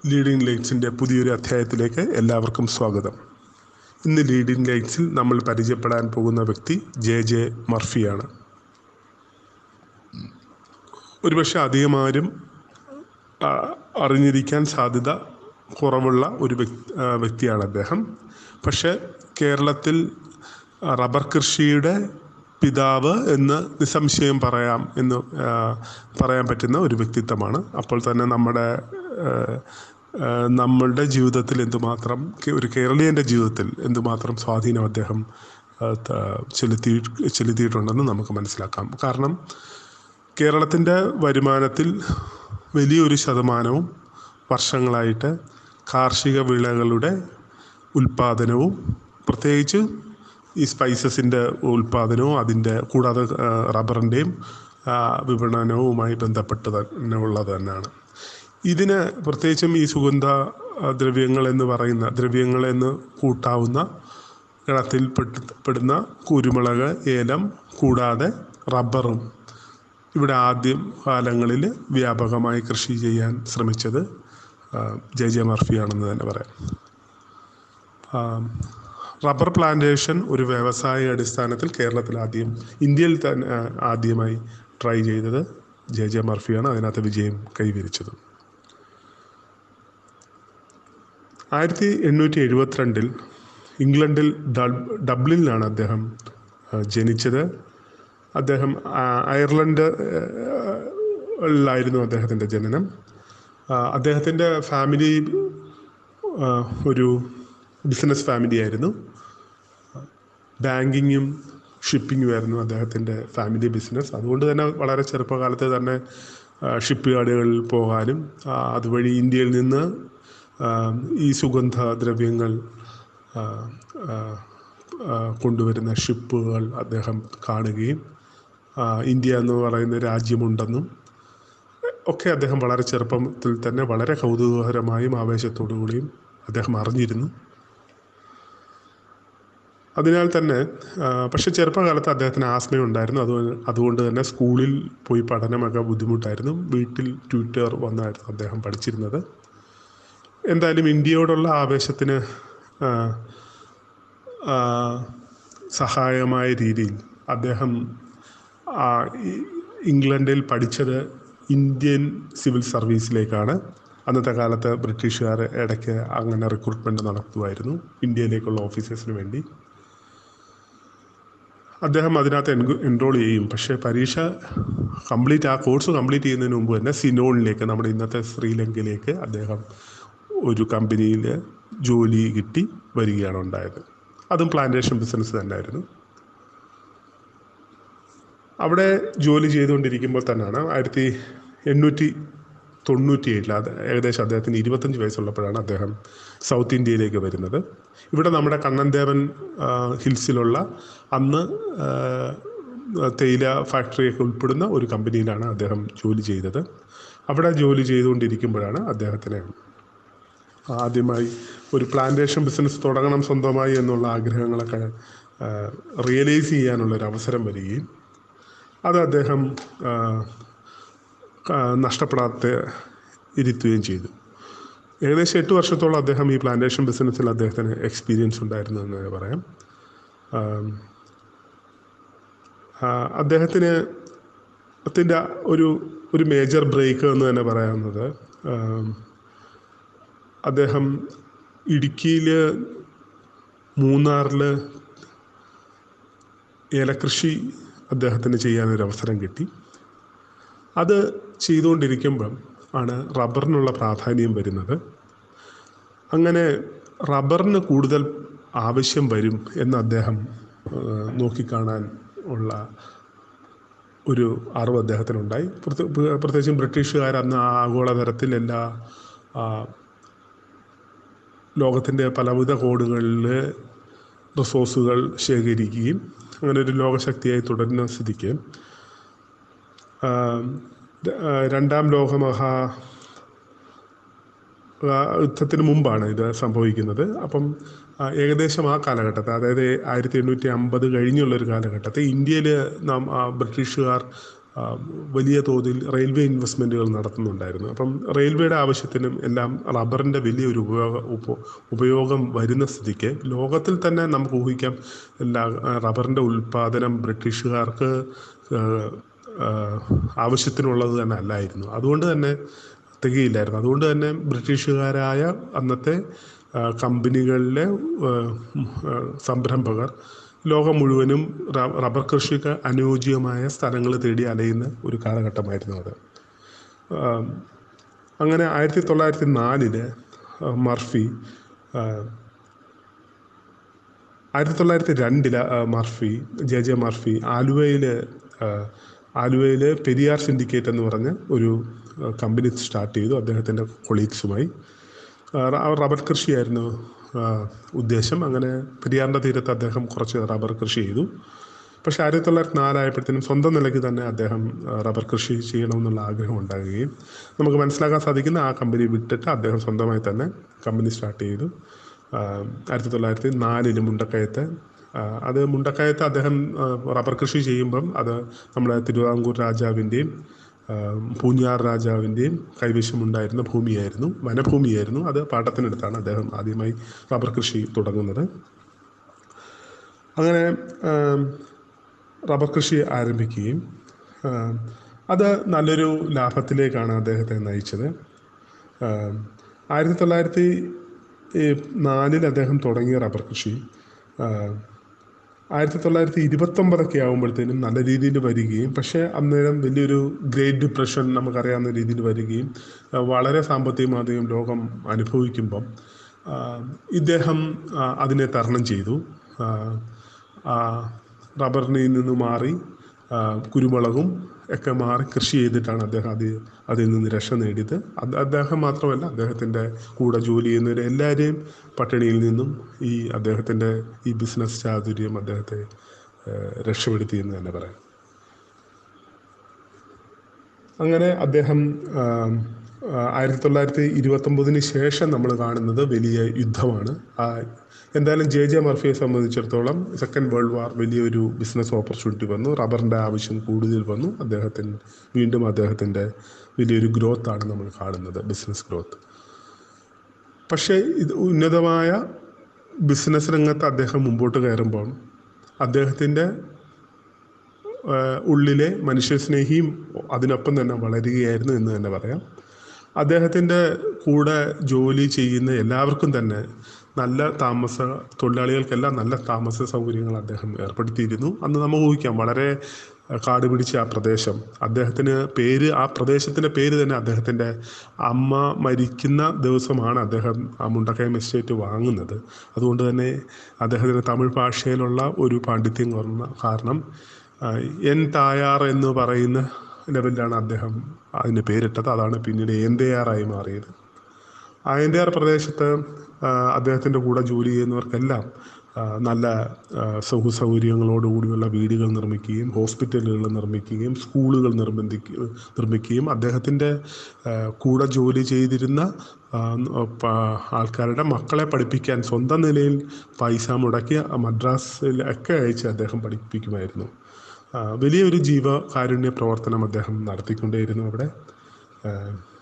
leading ലൈറ്റ്സിൻ്റെ പുതിയൊരു അധ്യായത്തിലേക്ക് എല്ലാവർക്കും സ്വാഗതം ഇന്ന് ലീഡിംഗ് ലൈറ്റ്സിൽ നമ്മൾ പരിചയപ്പെടാൻ പോകുന്ന വ്യക്തി ജെ ജെ മർഫിയാണ് ഒരുപക്ഷെ അധികം ആരും ആ, അറിഞ്ഞിരിക്കാൻ സാധ്യത കുറവുള്ള ഒരു വ്യക്തി ആ, വ്യക്തിയാണ് അദ്ദേഹം പക്ഷേ കേരളത്തിൽ റബ്ബർ കൃഷിയുടെ പിതാവ് എന്ന് നിസ്സംശയം പറയാം എന്ന് ആ, പറയാൻ പറ്റുന്ന ഒരു വ്യക്തിത്വമാണ് അപ്പോൾ തന്നെ നമ്മുടെ ആ, ആ, നമ്മളുടെ ജീവിതത്തിൽ എന്തുമാത്രം കേ- ഒരു കേരളീയൻ്റെ ജീവിതത്തിൽ എന്തുമാത്രം സ്വാധീനം അദ്ദേഹം ആ, ത- ചെലുത്തി ചെലുത്തിയിട്ടുണ്ടെന്ന് നമുക്ക് മനസ്സിലാക്കാം കാരണം കേരളത്തിൻ്റെ വരുമാനത്തിൽ വലിയൊരു ശതമാനവും വർഷങ്ങളായിട്ട് കാർഷിക വിളകളുടെ ഉൽപ്പാദനവും പ്രത്യേകിച്ച് ഈ സ്പൈസസിൻ്റെ ഉൽപ്പാദനവും അതിൻ്റെ കൂടാതെ ആ, റബ്ബറിൻ്റെയും ആ, വിപണനവുമായി ബന്ധപ്പെട്ട് തന്നെ ഉള്ളത് തന്നെയാണ് ഇതിന് പ്രത്യേകിച്ചും ഈ സുഗന്ധ ആ, ദ്രവ്യങ്ങൾ എന്ന് പറയുന്ന ദ്രവ്യങ്ങൾ എന്ന് കൂട്ടാവുന്ന ഗണത്തിൽ പെട്ട് പെടുന്ന കുരുമുളക് ഏലം കൂടാതെ റബ്ബറും ഇവിടെ ആദ്യം കാലങ്ങളിൽ വ്യാപകമായി കൃഷി ചെയ്യാൻ ശ്രമിച്ചത് ആ, ജെ ജെ മർഫിയാണെന്ന് തന്നെ പറയാം ആ, റബ്ബർ പ്ലാന്റേഷൻ ഒരു വ്യവസായ അടിസ്ഥാനത്തിൽ കേരളത്തിൽ ആദ്യം ഇന്ത്യയിൽ തന്നെ ആ, ആദ്യമായി ട്രൈ ചെയ്തത് ജെ ജെ മർഫിയാണ് അതിനകത്ത് വിജയം കൈവരിച്ചത് ആയിരത്തി എണ്ണൂറ്റി എഴുപത്തിരണ്ടിൽ ഇംഗ്ലണ്ടിൽ ഡബ് ഡബ്ലിനിലാണ് അദ്ദേഹം ആ, ജനിച്ചത് അദ്ദേഹം ആ, അയർലൻഡ് ായിരുന്നു അദ്ദേഹത്തിൻ്റെ ജനനം ആ, അദ്ദേഹത്തിൻ്റെ ഫാമിലി ആ, ഒരു ബിസിനസ് ഫാമിലി ആയിരുന്നു ബാങ്കിങ്ങും ഷിപ്പിങ്ങും ആയിരുന്നു അദ്ദേഹത്തിൻ്റെ ഫാമിലി ബിസിനസ് അതുകൊണ്ട് തന്നെ വളരെ ചെറുപ്പകാലത്ത് തന്നെ ഷിപ്പ് യാർഡുകളിൽ പോകാനും ആ, അതുവഴി ഇന്ത്യയിൽ നിന്ന് ആ, ഈ സുഗന്ധ ദ്രവ്യങ്ങൾ ആ, ആ, ആ, കൊണ്ടുവരുന്ന ഷിപ്പുകൾ അദ്ദേഹം കാണുകയും ആ, ഇന്ത്യ എന്ന് പറയുന്ന രാജ്യമുണ്ടെന്നും ഒക്കെ അദ്ദേഹം വളരെ ചെറുപ്പത്തിൽ തന്നെ വളരെ കൗതുകകരമായും ആവേശത്തോടു കൂടിയും അദ്ദേഹം അറിഞ്ഞിരുന്നു അതിനാൽ തന്നെ ആ, പക്ഷെ ചെറുപ്പകാലത്ത് അദ്ദേഹത്തിന് ആസ്മയുണ്ടായിരുന്നു അത് അതുകൊണ്ട് തന്നെ സ്കൂളിൽ പോയി പഠനമൊക്കെ ബുദ്ധിമുട്ടായിരുന്നു വീട്ടിൽ ട്യൂറ്റർ വന്നായിരുന്നു അദ്ദേഹം പഠിച്ചിരുന്നത് എന്തായാലും ഇന്ത്യയോടുള്ള ആവേശത്തിന് ആ, ആ, സഹായമായ രീതിയിൽ അദ്ദേഹം ആ, ഈ- ഇംഗ്ലണ്ടിൽ പഠിച്ചത് ഇന്ത്യൻ സിവിൽ സർവീസിലേക്കാണ് അന്നത്തെ കാലത്ത് ബ്രിട്ടീഷുകാർ ഇടയ്ക്ക് അങ്ങനെ റിക്രൂട്ട്മെൻറ്റ് നടത്തുമായിരുന്നു ഇന്ത്യയിലേക്കുള്ള ഓഫീസേഴ്സിന് വേണ്ടി അദ്ദേഹം അതിനകത്ത് എൻഗ എൻറോൾ ചെയ്യും പക്ഷേ പരീക്ഷ കംപ്ലീറ്റ് ആ കോഴ്സ് കംപ്ലീറ്റ് ചെയ്യുന്നതിന് മുമ്പ് തന്നെ സിനോണിലേക്ക് നമ്മുടെ ഇന്നത്തെ ശ്രീലങ്കയിലേക്ക് അദ്ദേഹം ഒരു കമ്പനിയിൽ ജോലി കിട്ടി വരികയാണ് ഉണ്ടായത് അതും പ്ലാന്റേഷൻ ബിസിനസ് തന്നെയായിരുന്നു അവിടെ ജോലി ചെയ്തുകൊണ്ടിരിക്കുമ്പോൾ തന്നെയാണ് ആയിരത്തി എണ്ണൂറ്റി തൊണ്ണൂറ്റി ഏഴിൽ അത് ഏകദേശം അദ്ദേഹത്തിന് ഇരുപത്തഞ്ച് വയസ്സുള്ളപ്പോഴാണ് അദ്ദേഹം സൗത്ത് ഇന്ത്യയിലേക്ക് വരുന്നത് ഇവിടെ നമ്മുടെ കണ്ണൻദേവൻ ആ, ഹിൽസിലുള്ള അന്ന് ആ, തേയില ഫാക്ടറിയൊക്കെ ഉൾപ്പെടുന്ന ഒരു കമ്പനിയിലാണ് അദ്ദേഹം ജോലി ചെയ്തത് അവിടെ ജോലി ചെയ്തുകൊണ്ടിരിക്കുമ്പോഴാണ് അദ്ദേഹത്തിന് ആദ്യമായി ഒരു പ്ലാന്റേഷൻ ബിസിനസ് തുടങ്ങണം സ്വന്തമായി എന്നുള്ള ആഗ്രഹങ്ങളൊക്കെ റിയലൈസ് ചെയ്യാനുള്ള ഒരു അവസരം വരികയും അത് അദ്ദേഹം ആ, ആ, നഷ്ടപ്പെടാതെ ഇരുത്തുകയും ചെയ്തു ഏകദേശം എട്ട് വർഷത്തോളം അദ്ദേഹം ഈ പ്ലാന്റേഷൻ ബിസിനസ്സിൽ അദ്ദേഹത്തിന് എക്സ്പീരിയൻസ് ഉണ്ടായിരുന്നു എന്ന് പറയാം ആം, ആ, അദ്ദേഹത്തിന് ത്തിൻ്റെ ഒരു ഒരു മേജർ ബ്രേക്ക് എന്ന് തന്നെ പറയാവുന്നത് ആം, അദ്ദേഹം ഇടുക്കിയിൽ മൂന്നാറിൽ ഏലകൃഷി അദ്ദേഹത്തിന് ചെയ്യാനൊരു അവസരം കിട്ടി അത് ചെയ്തുകൊണ്ടിരിക്കുമ്പം ആണ് റബ്ബറിനുള്ള പ്രാധാന്യം വരുന്നത് അങ്ങനെ റബ്ബറിന് കൂടുതൽ ആവശ്യം വരും എന്ന് അദ്ദേഹം ആ, നോക്കിക്കാണാൻ ഉള്ള ഒരു അറിവ് അദ്ദേഹത്തിനുണ്ടായി പ്രത്യേക- പ്രത്യേകിച്ചും ബ്രിട്ടീഷുകാർ അന്ന് ആഗോളതലത്തിൽ എല്ലാ ആ, ലോകത്തിൻ്റെ പലവിധ കോണുകളിൽ റിസോഴ്സുകൾ ശേഖരിക്കുകയും അങ്ങനെ ഒരു ലോകശക്തിയായി തുടരുന്ന സ്ഥിതിക്ക് ആ, ര- ആ, രണ്ടാം ലോകമഹാ ആ, യുദ്ധത്തിന് മുമ്പാണ് ഇത് സംഭവിക്കുന്നത് അപ്പം ആ, ഏകദേശം ആ കാലഘട്ടത്തിൽ അതായത് ആയിരത്തി എണ്ണൂറ്റി അമ്പത് കഴിഞ്ഞുള്ളൊരു കാലഘട്ടത്തിൽ ഇന്ത്യയിൽ നാം ആ, ബ്രിട്ടീഷുകാർ ആ, വലിയ തോതിൽ റെയിൽവേ ഇൻവെസ്റ്റ്മെൻറ്റുകൾ നടത്തുന്നുണ്ടായിരുന്നു അപ്പം റെയിൽവേയുടെ ആവശ്യത്തിനും എല്ലാം റബ്ബറിൻ്റെ വലിയൊരു ഉപയോഗ ഉപ ഉപയോഗം വരുന്ന സ്ഥിതിക്ക് ലോകത്തിൽ തന്നെ നമുക്ക് ഊഹിക്കാം എല്ലാ റബ്ബറിൻ്റെ ഉൽപ്പാദനം ബ്രിട്ടീഷുകാർക്ക് ആ, ആ, ആവശ്യത്തിനുള്ളത് തന്നെ അല്ലായിരുന്നു അതുകൊണ്ട് തന്നെ തികയില്ലായിരുന്നു അതുകൊണ്ട് തന്നെ ബ്രിട്ടീഷുകാരായ അന്നത്തെ ആ, കമ്പനികളിലെ ആ, ഉം, ആ, സംരംഭകർ ലോകം മുഴുവനും റ- റബ്ബർ കൃഷിക്ക് അനുയോജ്യമായ സ്ഥലങ്ങൾ തേടി അലയുന്ന ഒരു കാലഘട്ടമായിരുന്നു അത് ആ, അങ്ങനെ ആയിരത്തി തൊള്ളായിരത്തി നാലില് മർഫി ആ, ആയിരത്തി തൊള്ളായിരത്തി രണ്ടില് മർഫി ജെ ജെ മർഫി ആലുവയിൽ ആലുവയിൽ പെരിയാർ സിൻഡിക്കേറ്റ് എന്ന് പറഞ്ഞ ഒരു ആ, കമ്പനി സ്റ്റാർട്ട് ചെയ്തു അദ്ദേഹത്തിൻ്റെ കൊളീഗ്സുമായി റബ്ബർ കൃഷിയായിരുന്നു ആ, ഉദ്ദേശം അങ്ങനെ പെരിയാറിൻ്റെ തീരത്ത് അദ്ദേഹം കുറച്ച് റബ്ബർ കൃഷി ചെയ്തു പക്ഷേ ആയിരത്തി തൊള്ളായിരത്തി നാലായപ്പോഴത്തേനും സ്വന്തം നിലയ്ക്ക് തന്നെ അദ്ദേഹം ആ, റബ്ബർ കൃഷി ചെയ്യണമെന്നുള്ള ആഗ്രഹം ഉണ്ടാകുകയും നമുക്ക് മനസ്സിലാക്കാൻ സാധിക്കുന്ന ആ കമ്പനി വിട്ടിട്ട് അദ്ദേഹം സ്വന്തമായി തന്നെ കമ്പനി സ്റ്റാർട്ട് ചെയ്തു ആ, ആയിരത്തി തൊള്ളായിരത്തി നാലില് മുണ്ടക്കയത്ത് ആ, അത് മുണ്ടക്കയത്ത് അദ്ദേഹം ആ, റബ്ബർ കൃഷി ചെയ്യുമ്പം അത് നമ്മുടെ തിരുവിതാംകൂർ രാജാവിൻ്റെയും ആ, പൂഞ്ഞാർ രാജാവിൻ്റെയും കൈവശമുണ്ടായിരുന്ന ഭൂമിയായിരുന്നു വനഭൂമിയായിരുന്നു അത് പാട്ടത്തിനടുത്താണ് അദ്ദേഹം ആദ്യമായി റബ്ബർ കൃഷി തുടങ്ങുന്നത് അങ്ങനെ ആ, റബ്ബർ കൃഷി ആരംഭിക്കുകയും ആ, അത് നല്ലൊരു ലാഭത്തിലേക്കാണ് അദ്ദേഹത്തെ നയിച്ചത് ആ, ആയിരത്തി തൊള്ളായിരത്തി ഈ നാലിൽ അദ്ദേഹം തുടങ്ങിയ റബ്ബർ കൃഷി ആ, ആയിരത്തി തൊള്ളായിരത്തി ഇരുപത്തൊമ്പതൊക്കെ ആകുമ്പോഴത്തേനും നല്ല രീതിയിൽ വരികയും പക്ഷേ അന്നേരം വലിയൊരു ഗ്രേറ്റ് ഡിപ്രഷൻ നമുക്കറിയാവുന്ന രീതിയിൽ വരികയും ആ, വളരെ സാമ്പത്തികമാദ്യം ലോകം അനുഭവിക്കുമ്പം ആ, ഇദ്ദേഹം ആ, അതിനെ തരണം ചെയ്തു ആ, ആ, റബ്ബറിനിൽ നിന്ന് മാറി ആ, കുരുമുളകും ഒക്കെ മാറി കൃഷി ചെയ്തിട്ടാണ് അദ്ദേഹം അത് അതിൽ നിന്ന് രക്ഷ നേടിയത് അത് അദ്ദേഹം മാത്രമല്ല അദ്ദേഹത്തിൻ്റെ കൂടെ ജോലി ചെയ്യുന്നവർ എല്ലാവരെയും പട്ടിണിയിൽ നിന്നും ഈ അദ്ദേഹത്തിൻ്റെ ഈ ബിസിനസ് ചാതുര്യം അദ്ദേഹത്തെ ആ, രക്ഷപ്പെടുത്തിയെന്ന് തന്നെ പറയാം അങ്ങനെ അദ്ദേഹം ആം, ആ, ആയിരത്തി തൊള്ളായിരത്തി ഇരുപത്തൊമ്പതിന് ശേഷം നമ്മൾ കാണുന്നത് വലിയ യുദ്ധമാണ് ആ, എന്തായാലും ജെ ജെ മർഫിയെ സംബന്ധിച്ചിടത്തോളം സെക്കൻഡ് വേൾഡ് വാർ വലിയൊരു ബിസിനസ് ഓപ്പർച്യൂണിറ്റി വന്നു റബ്ബറിൻ്റെ ആവശ്യം കൂടുതൽ വന്നു അദ്ദേഹത്തിന് വീണ്ടും അദ്ദേഹത്തിൻ്റെ വലിയൊരു ഗ്രോത്താണ് നമ്മൾ കാണുന്നത് ബിസിനസ് ഗ്രോത്ത് പക്ഷേ ഇത് ഉന്നതമായ ബിസിനസ് രംഗത്ത് അദ്ദേഹം മുമ്പോട്ട് കയറുമ്പോൾ അദ്ദേഹത്തിൻ്റെ ഏഹ് ഉള്ളിലെ മനുഷ്യസ്നേഹിയും അതിനൊപ്പം തന്നെ വളരുകയായിരുന്നു എന്ന് തന്നെ പറയാം അദ്ദേഹത്തിൻ്റെ കൂടെ ജോലി ചെയ്യുന്ന എല്ലാവർക്കും തന്നെ നല്ല താമസ തൊഴിലാളികൾക്കെല്ലാം നല്ല താമസ സൗകര്യങ്ങൾ അദ്ദേഹം ഏർപ്പെടുത്തിയിരുന്നു അന്ന് നമുക്ക് ഊഹിക്കാം വളരെ ഏഹ്, കാട് പിടിച്ച ആ പ്രദേശം അദ്ദേഹത്തിന് പേര് ആ പ്രദേശത്തിൻ്റെ പേര് തന്നെ അദ്ദേഹത്തിൻ്റെ അമ്മ മരിക്കുന്ന ദിവസമാണ് അദ്ദേഹം ആ മുണ്ടക്കയം എസ്റ്റേറ്റ് വാങ്ങുന്നത് അതുകൊണ്ട് തന്നെ അദ്ദേഹത്തിന് തമിഴ് ഭാഷയിലുള്ള ഒരു പാണ്ഡിത്യം കുറഞ്ഞ കാരണം ആ, എൻ തായാർ എന്ന് പറയുന്ന ലെവലിലാണ് അദ്ദേഹം അതിന് പേരിട്ടത് അതാണ് പിന്നീട് ഏന്തയാറായി മാറിയത് ആയന്തയാർ പ്രദേശത്ത് ആ, അദ്ദേഹത്തിൻ്റെ കൂടെ ജോലി ചെയ്യുന്നവർക്കെല്ലാം ആ, നല്ല ആ, സുഖ സൗകര്യങ്ങളോടുകൂടിയുള്ള വീടുകൾ നിർമ്മിക്കുകയും ഹോസ്പിറ്റലുകൾ നിർമ്മിക്കുകയും സ്കൂളുകൾ നിർബന്ധിക്കുക നിർമ്മിക്കുകയും അദ്ദേഹത്തിൻ്റെ ആ, കൂടെ ജോലി ചെയ്തിരുന്ന ആ, പ- ആൾക്കാരുടെ മക്കളെ പഠിപ്പിക്കാൻ സ്വന്തം നിലയിൽ പൈസ മുടക്കി മദ്രാസിൽ ഒക്കെ അയച്ച് അദ്ദേഹം പഠിപ്പിക്കുമായിരുന്നു ആ, വലിയൊരു ജീവകാരുണ്യ പ്രവർത്തനം അദ്ദേഹം നടത്തിക്കൊണ്ടേയിരുന്നു അവിടെ ആ,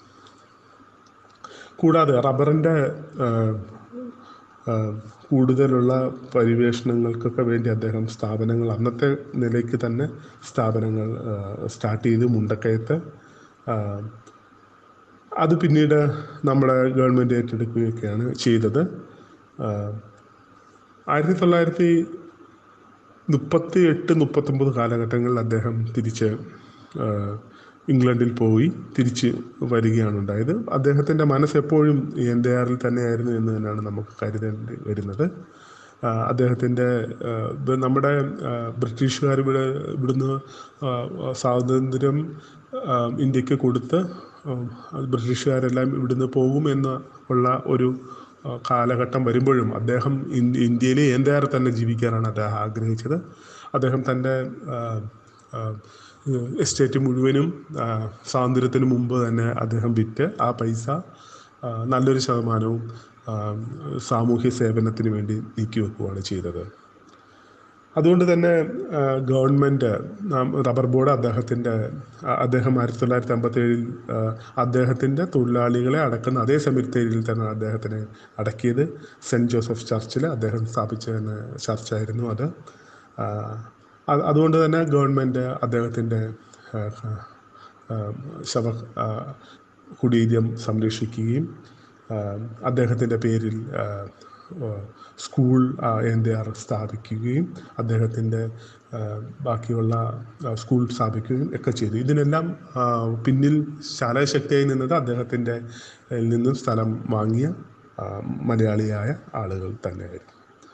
കൂടാതെ റബ്ബറിൻ്റെ ആ, ആ, കൂടുതലുള്ള പരിവേഷണങ്ങൾക്കൊക്കെ വേണ്ടി അദ്ദേഹം സ്ഥാപനങ്ങൾ അന്നത്തെ നിലയ്ക്ക് തന്നെ സ്ഥാപനങ്ങൾ ആ, സ്റ്റാർട്ട് ചെയ്ത് മുണ്ടക്കയത്ത് ആ, അത് പിന്നീട് നമ്മുടെ ഗവൺമെൻറ് ഏറ്റെടുക്കുകയൊക്കെയാണ് ചെയ്തത് ആ, ആയിരത്തി തൊള്ളായിരത്തി മുപ്പത്തി എട്ട് മുപ്പത്തൊമ്പത് കാലഘട്ടങ്ങളിൽ അദ്ദേഹം തിരിച്ച് ആ, ഇംഗ്ലണ്ടിൽ പോയി തിരിച്ച് വരികയാണ് ഉണ്ടായത് അദ്ദേഹത്തിൻ്റെ മനസ്സ് എപ്പോഴും എൻ ആറിൽ തന്നെയായിരുന്നു എന്ന് തന്നെയാണ് നമുക്ക് കരുതേണ്ടി വരുന്നത് ആ, അദ്ദേഹത്തിൻ്റെ ആ, ഇത് നമ്മുടെ ആ, ബ്രിട്ടീഷുകാർ ഇവിടെ ഇവിടുന്ന് ആ, സ്വാതന്ത്ര്യം ആ, ഇന്ത്യക്ക് കൊടുത്ത് ആ, ബ്രിട്ടീഷുകാരെല്ലാം ഇവിടുന്ന് പോകുമെന്ന് ഉള്ള ഒരു ആ, കാലഘട്ടം വരുമ്പോഴും അദ്ദേഹം ഇന്ത്യ ഇന്ത്യയിലെ എന്തേർ തന്നെ ജീവിക്കാനാണ് അദ്ദേഹം ആഗ്രഹിച്ചത് അദ്ദേഹം തൻ്റെ ആ, ആ, എസ്റ്റേറ്റ് മുഴുവനും ആ, സ്വാതന്ത്ര്യത്തിന് മുമ്പ് തന്നെ അദ്ദേഹം വിറ്റ് ആ പൈസ ആ, നല്ലൊരു ശതമാനവും ആ, സാമൂഹ്യ സേവനത്തിന് വേണ്ടി നീക്കി വെക്കുകയാണ് ചെയ്തത് അതുകൊണ്ട് തന്നെ ഗവൺമെൻറ് റബ്ബർ ബോർഡ് അദ്ദേഹത്തിൻ്റെ അദ്ദേഹം ആയിരത്തി തൊള്ളായിരത്തി അമ്പത്തേഴിൽ അദ്ദേഹത്തിൻ്റെ തൊഴിലാളികളെ അടക്കുന്ന അതേ സെമിത്തേരിയിൽ തന്നെ അദ്ദേഹത്തിനെ അടക്കിയത് സെൻറ്റ് ജോസഫ് ചർച്ചിൽ അദ്ദേഹം സ്ഥാപിച്ച ചർച്ചായിരുന്നു അത് ആ, അത് അതുകൊണ്ട് തന്നെ ഗവൺമെൻറ് അദ്ദേഹത്തിൻ്റെ ആ, ആ, ശവ ആ, കുടീരം സംരക്ഷിക്കുകയും അദ്ദേഹത്തിൻ്റെ പേരിൽ ആ, ആ, സ്കൂൾ എൻ ഡി ആർ സ്ഥാപിക്കുകയും അദ്ദേഹത്തിൻ്റെ ആ, ബാക്കിയുള്ള ആ, സ്കൂൾ സ്ഥാപിക്കുകയും ഒക്കെ ചെയ്തു ഇതിനെല്ലാം ആ, പിന്നിൽ ചാലകശക്തിയായി നിന്നത് അദ്ദേഹത്തിൻ്റെ കയ്യിൽ നിന്നും സ്ഥലം വാങ്ങിയ ആ, മലയാളിയായ ആളുകൾ തന്നെയായിരുന്നു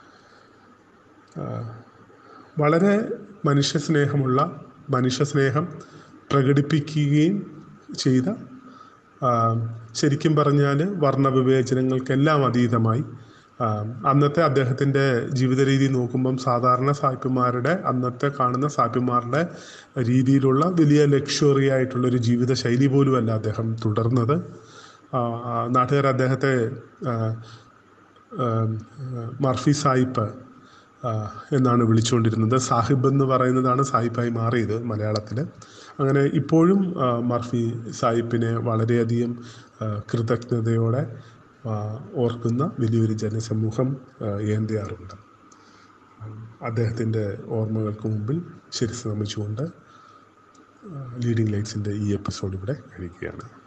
വളരെ മനുഷ്യസ്നേഹമുള്ള മനുഷ്യസ്നേഹം പ്രകടിപ്പിക്കുകയും ചെയ്ത ആ, ശരിക്കും പറഞ്ഞാൽ വർണ്ണവിവേചനങ്ങൾക്കെല്ലാം അതീതമായി ആ, അന്നത്തെ അദ്ദേഹത്തിൻ്റെ ജീവിത രീതി നോക്കുമ്പം സാധാരണ സായിപ്പന്മാരുടെ അന്നത്തെ കാണുന്ന സായിപ്പന്മാരുടെ രീതിയിലുള്ള വലിയ ലക്ഷറി ആയിട്ടുള്ളൊരു ജീവിത ശൈലി പോലുമല്ല അദ്ദേഹം തുടർന്നത് ആ, ആ, നാട്ടുകാർ അദ്ദേഹത്തെ ആ, ആ, മർഫി സായിപ്പ് ആ, എന്നാണ് വിളിച്ചുകൊണ്ടിരുന്നത് സാഹിബ് എന്ന് പറയുന്നതാണ് സായിപ്പായി മാറിയത് മലയാളത്തിൽ അങ്ങനെ ഇപ്പോഴും ആ, മർഫി സായിപ്പിനെ വളരെയധികം ആ, കൃതജ്ഞതയോടെ ആ, ഓർക്കുന്ന വലിയൊരു ജനസമൂഹം ഏന്തിയാറുണ്ട് അദ്ദേഹത്തിൻ്റെ ഓർമ്മകൾക്ക് മുമ്പിൽ ശിരസ് നമിച്ചുകൊണ്ട് ലീഡിംഗ് ലൈറ്റ്സിൻ്റെ ഈ എപ്പിസോഡ് ഇവിടെ കഴിക്കുകയാണ്